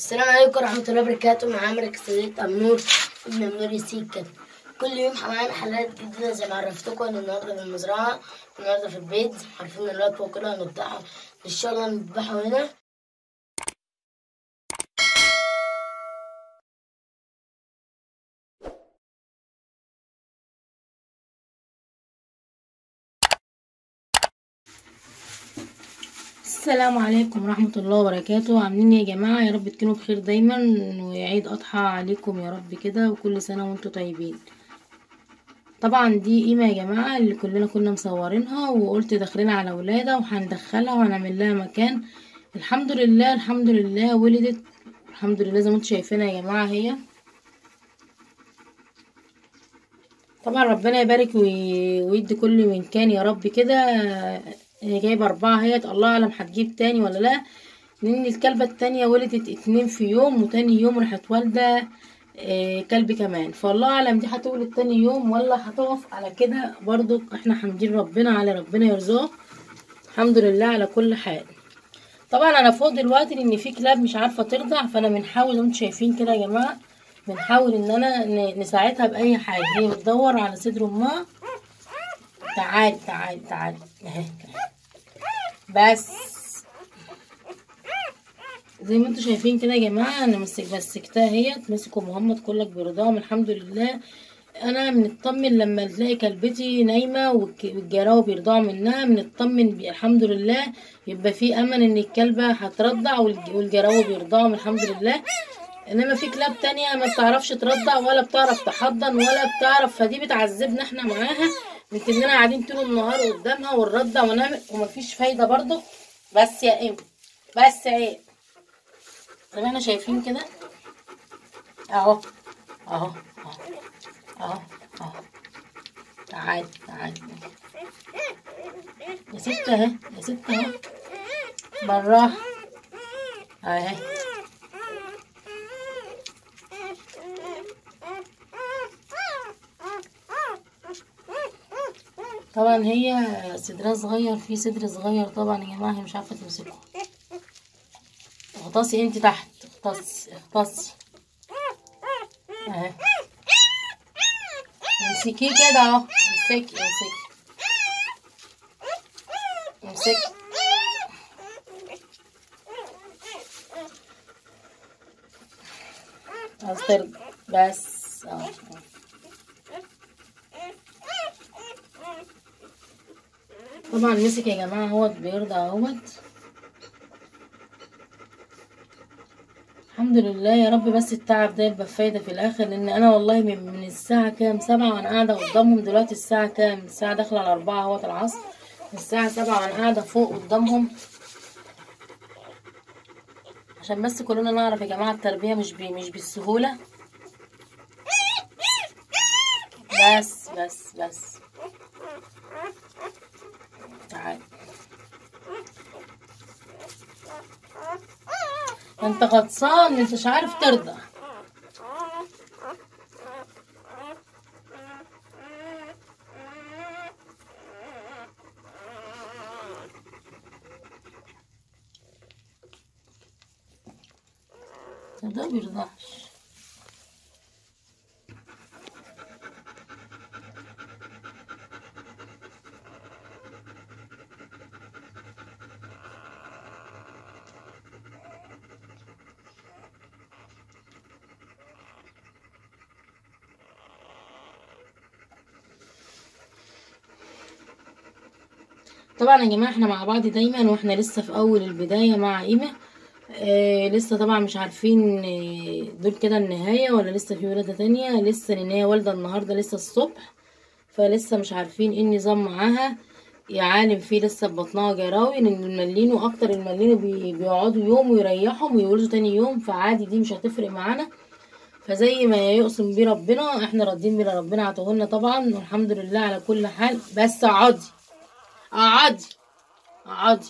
السلام عليكم ورحمة الله وبركاته معايا مرك سيدة أمنور ابن أمنور يسيكا كل يوم معانا حلقات جديدة زي ما عرفتكم أنا النهاردة في المزرعة النهاردة في البيت عارفين الوقت وكده هنفتحها إن شاء الله نذبحه هنا السلام عليكم ورحمة الله وبركاته عاملين إيه يا جماعة يا رب تكونوا بخير دايما وعيد أضحى عليكم يا رب كده وكل سنة وانتم طيبين طبعا دي قيمة يا جماعة اللي كلنا كنا مصورينها وقلت داخلين على ولادة وهندخلها وهنعمل لها مكان الحمد لله الحمد لله ولدت الحمد لله زي ما انتم شايفينها يا جماعة هي طبعا ربنا يبارك وي- ويدي كل من كان يا رب كده هي جايبه اربعه اهيت الله اعلم هتجيب تاني ولا لا لان الكلبه التانية ولدت اتنين في يوم وتاني يوم راحت والده آه، كلب كمان فالله اعلم دي هتولد تاني يوم ولا هتقف على كده برضو احنا حامدين ربنا على ربنا يرزقه الحمد لله على كل حال طبعا انا فوق دلوقتي لان في كلاب مش عارفه ترضع فانا بنحاول زي ما انتم شايفين كده يا جماعه بنحاول ان انا ن- نساعدها باي حاجه هي بتدور على صدر امها تعالي تعالي تعالي اهي بس زي ما انتم شايفين كده يا جماعه انا مسك مسكتها هي تمسك ومحمد كلك بيرضاهم الحمد لله انا بنطمن لما تلاقي كلبتي نايمه والك- والجراوي بيرضعوا منها بنطمن بي- الحمد لله يبقى في امل ان الكلبه هترضع والج- والجراوي بيرضعوا الحمد لله انما في كلاب تانية ما بتعرفش ترضع ولا بتعرف تحضن ولا بتعرف فدي بتعذبنا احنا معاها من اننا قاعدين طول النهار قدامها ونرضع ونعمل ومفيش فايده برضو بس يا ام بس عيب زي ما احنا شايفين كده اهو اهو اهو اهو اهو تعالي تعالي يا ست اهي يا ست اهي بالراحه اهي طبعا هي صدرها صغير في صدر صغير طبعا يا جماعه هي مش عارفه تمسكه اغطسي انت تحت اغطسي اغطسي اهي امسكيه كده اهو امسكي امسكي امسكي عايز ترضى بس اه طبعا مسك يا جماعه اهوت بيرضع اهوت الحمد لله يا رب بس التعب ده يبقى بفايدة في الآخر لأن أنا والله من, من الساعة كام سبعة وأنا قاعدة قدامهم دلوقتي الساعة كام الساعة داخلة على أربعة اهوت العصر الساعة سبعة وأنا قاعدة فوق قدامهم عشان بس كلنا نعرف يا جماعة التربية مش بي مش بالسهولة بس بس بس تعال انت غطسان انت مش عارف ترضى ده بيرضعش طبعا يا جماعه احنا مع بعض دايما واحنا لسه في اول البدايه مع قيمه آه لسه طبعا مش عارفين آه دول كده النهايه ولا لسه في ولاده تانية لسه لان هي والده النهارده لسه الصبح فلسه مش عارفين ايه النظام معاها يا عالم في لسه في بطنها جراوي لان الملين واكتر الملين بي بيقعدوا يوم ويريحهم ويولدوا تاني يوم فعادي دي مش هتفرق معانا فزي ما يقسم بيه ربنا احنا راضيين بيه ربنا عطاهولنا طبعا والحمد لله على كل حال بس اقعدي اقعدي اقعدي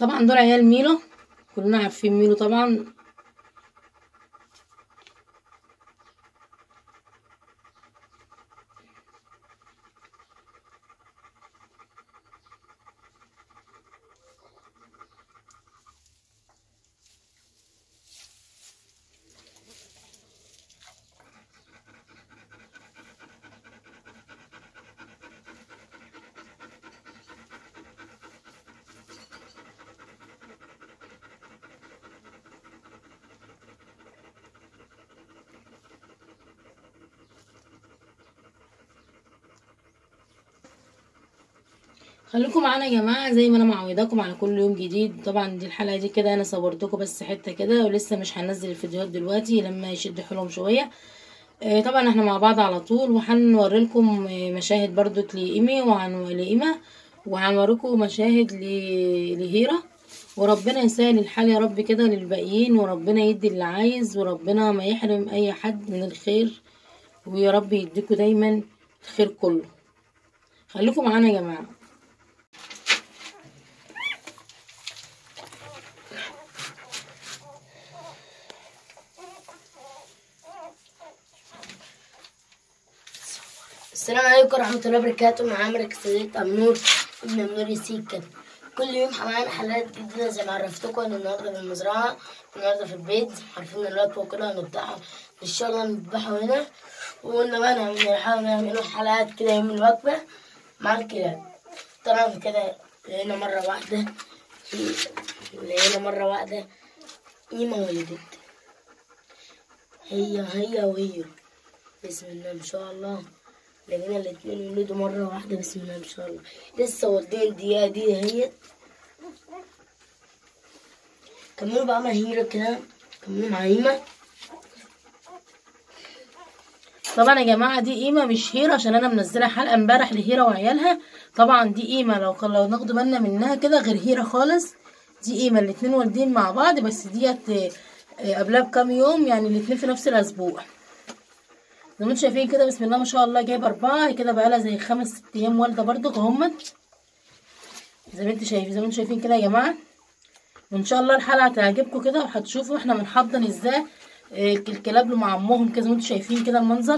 طبعا دول عيال ميلو كلنا عارفين ميلو طبعا خليكم معانا يا جماعه زي ما انا معوداكم على كل يوم جديد طبعا دي الحلقه دي كده انا صورتكم بس حته كده ولسه مش هنزل الفيديوهات دلوقتي لما يشد حيلهم شويه آه، طبعا احنا مع بعض على طول وهنوري لكم آه، مشاهد برضو لايمي وعن لايمه وهنوريكم مشاهد ل- لهيره وربنا يسهل الحال يا رب كده للباقيين وربنا يدي اللي عايز وربنا ما يحرم اي حد من الخير ويا رب يديكوا دايما الخير كله خليكم معانا يا جماعه السلام عليكم ورحمة الله وبركاته مع عمرك سيدة أمنور ابن أمنور يسيكا كل يوم معانا حلقات جديدة زي ما عرفتكم إن النهاردة في المزرعة النهاردة في البيت عارفين إن الوقت وكده هنفتحه إن شاء الله نذبحه هنا وقلنا بقى نعمل نحاول نعمل حلقات كده يوم الوجبة مع الكلاب طبعا كده لقينا مرة واحدة لقينا مرة واحدة إيمة ولدت هي هي وهي بسم الله ما شاء الله لقينا الاتنين ولدوا مرة واحدة بسم الله ما شاء الله لسه والدين الدقيقة دي اهيت كملوا بقى مع هيرة كده كملوا مع هيمة طبعا يا جماعه دي قيمه مش هيره عشان انا منزله حلقه امبارح لهيره وعيالها طبعا دي قيمه لو لو ناخد بالنا منها كده غير هيره خالص دي قيمه الاتنين والدين مع بعض بس ديت آه، آه، قبلها بكام يوم يعني الاتنين في نفس الاسبوع زي ما انتم شايفين كده بسم الله ما شاء الله جايب اربعه كده بقالها زي خمس ست ايام والده برضو اهمت زي ما انتم شايفين زي ما انتم شايفين كده يا جماعه وان شاء الله الحلقه هتعجبكم كده وهتشوفوا احنا بنحضن ازاي آه، الكلاب مع امهم كده زي ما انتم شايفين كده المنظر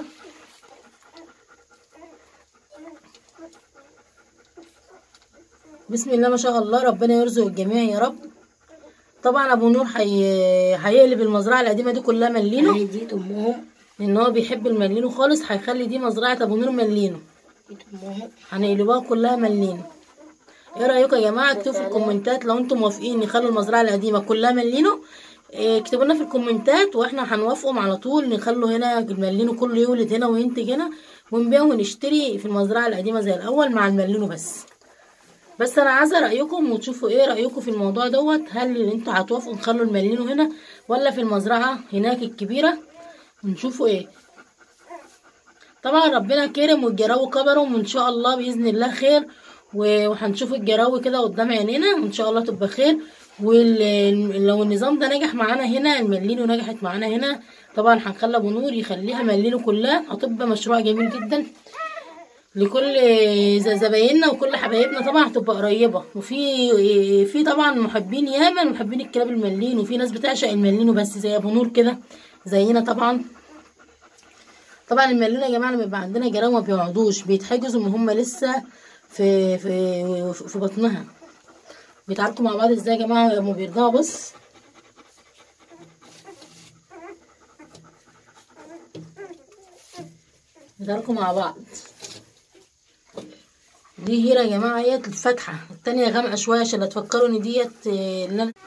بسم الله ما شاء الله ربنا يرزق الجميع يا رب طبعا ابو نور حي... هيقلب المزرعه القديمه دي كلها ملينه هي دي أمهم لان هو بيحب الملينو خالص هيخلي دي مزرعه ابو نور ملينو دي أمهم هنقلبوها كلها ملينو ايه رايكم يا جماعه اكتبوا في الكومنتات لو انتم موافقين نخلوا المزرعه القديمه كلها ملينو إيه، اكتبوا لنا في الكومنتات واحنا هنوافقهم على طول نخلوا هنا الملينو كله يولد هنا وينتج هنا ونبيع ونشتري في المزرعه القديمه زي الاول مع الملينو بس بس انا عايزه رايكم وتشوفوا ايه رايكم في الموضوع دوت هل انتوا هتوافقوا نخلوا الملينو هنا ولا في المزرعه هناك الكبيره ونشوفوا ايه طبعا ربنا كرم والجراوي كبروا وان شاء الله باذن الله خير و- وهنشوف الجراوي كده قدام عينينا وان شاء الله تبقى خير ولو النظام ده نجح معانا هنا الملينو نجحت معانا هنا طبعا هنخلي ابو نور يخليها ملينو كلها هتبقى مشروع جميل جدا لكل ز- زبايننا وكل حبايبنا طبعا هتبقى قريبه وفي في طبعا محبين ياما محبين الكلاب الملين وفي ناس بتعشق الملينو بس زي ابو نور كده زينا طبعا طبعا المليون يا جماعه لما يبقى عندنا جراوه ما بيقعدوش بيتحجزوا ان هم لسه في في في بطنها بيتعاركوا مع بعض ازاي يا جماعه لما بيرضعوا بص بيتعاركوا مع بعض دي هيرة يا جماعه هي الفاتحه التانية غامقه شويه عشان لا تفكروا ان ديت آه، اللي أنا-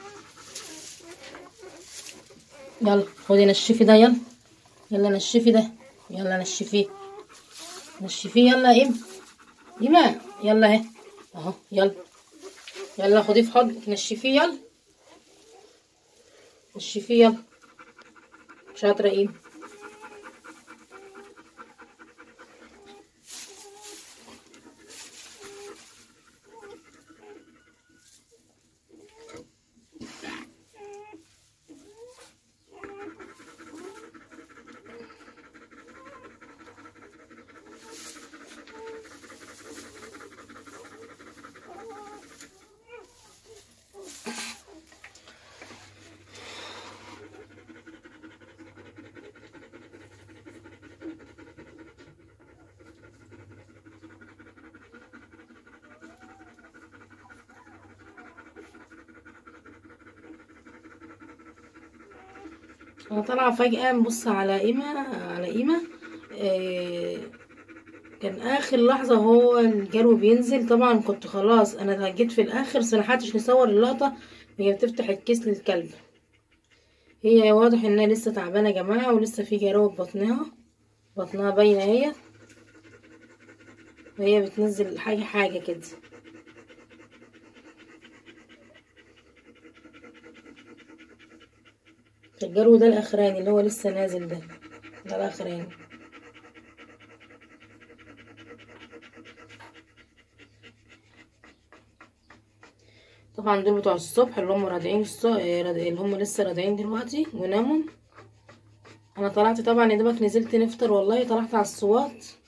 يلا خدي نشفي ده يلا يلا نشفي ده يلا نشفيه نشفيه يلا يا إيم إيمان يلا اهي اهو يلا يلا خديه في حضنك نشفيه يلا نشفيه يلا شاطرة إيم انا طالعه فجاه نبص على قيمه على قيمه آه كان اخر لحظه هو الجرو بينزل طبعا كنت خلاص انا جيت في الاخر بس ملحقتش نصور اللقطه وهي بتفتح الكيس للكلب هي واضح انها لسه تعبانه يا جماعه ولسه في جرو في بطنها بطنها باينه اهي وهي بتنزل حاجه حاجه كده الجرو ده الاخراني اللي هو لسه نازل ده ده الاخراني طبعا دول بتوع الصبح اللي هم رادعين الصبح اللي هم لسه رادعين دلوقتي وناموا انا طلعت طبعا يا دوبك نزلت نفطر والله طلعت على الصوات